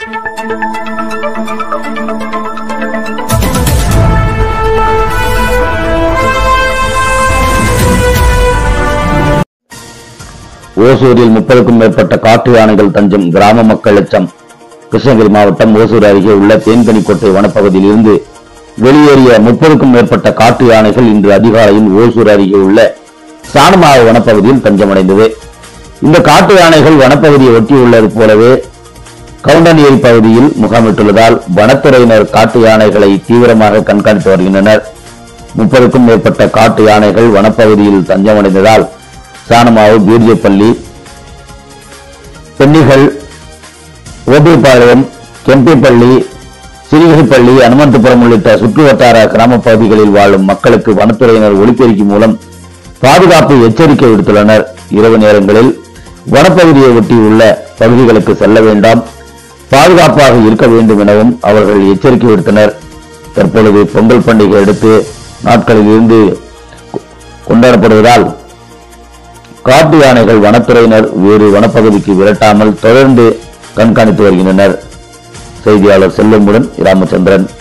ஓசூரில் முப்பதுக்கும் மேற்பட்ட காட்டு யானைகள் தஞ்சம் கிராம மக்கள் எச்சம் கிருஷ்ணகிரி மாவட்டம் ஓசூர் அருகே உள்ள தேன்கனிக்கோட்டை வனப்பகுதியில் இருந்து வெளியேறிய முப்பதுக்கும் மேற்பட்ட காட்டு யானைகள் இன்று அதிகாலையில் ஓசூர் அருகே உள்ள சாணமாவு வனப்பகுதியில் தஞ்சமடைந்தது இந்த காட்டு யானைகள் வனப்பகுதியை ஒட்டியுள்ளது போலவே கவுண்டநேரி பகுதியில் முகாமிட்டுள்ளதால் வனத்துறையினர் காட்டு யானைகளை தீவிரமாக கண்காணித்து வருகின்றனர் முப்பதுக்கும் மேற்பட்ட காட்டு யானைகள் வனப்பகுதியில் தஞ்சமடைந்ததால் சாணமாவு பீர்ஜப்பள்ளி பெண்ணிகள் ஓபிபாளையம் கெம்பிப்பள்ளி சிறுகைப்பள்ளி அனுமந்தபுரம் உள்ளிட்ட சுற்றுவட்டார கிராம பகுதிகளில் வாழும் மக்களுக்கு வனத்துறையினர் ஒலிபெருக்கி மூலம் பாதுகாப்பு எச்சரிக்கை விடுத்துள்ளனர் இரவு நேரங்களில் வனப்பகுதியை ஒட்டியுள்ள பகுதிகளுக்கு செல்ல வேண்டாம் பாதுகாப்பாக இருக்க வேண்டும் எனவும் அவர்கள் எச்சரிக்கை விடுத்தனர் தற்பொழுது பொங்கல் பண்டிகை அடுத்து நாட்களில் இருந்து கொ- கொண்டாடப்படுவதால் காட்டு யானைகள் வனத்துறையினர் வேறு வனப்பகுதிக்கு விரட்டாமல் தொடர்ந்து கண்காணித்து வருகின்றனர் செய்தியாளர் செல்வமுடன் ராமச்சந்திரன்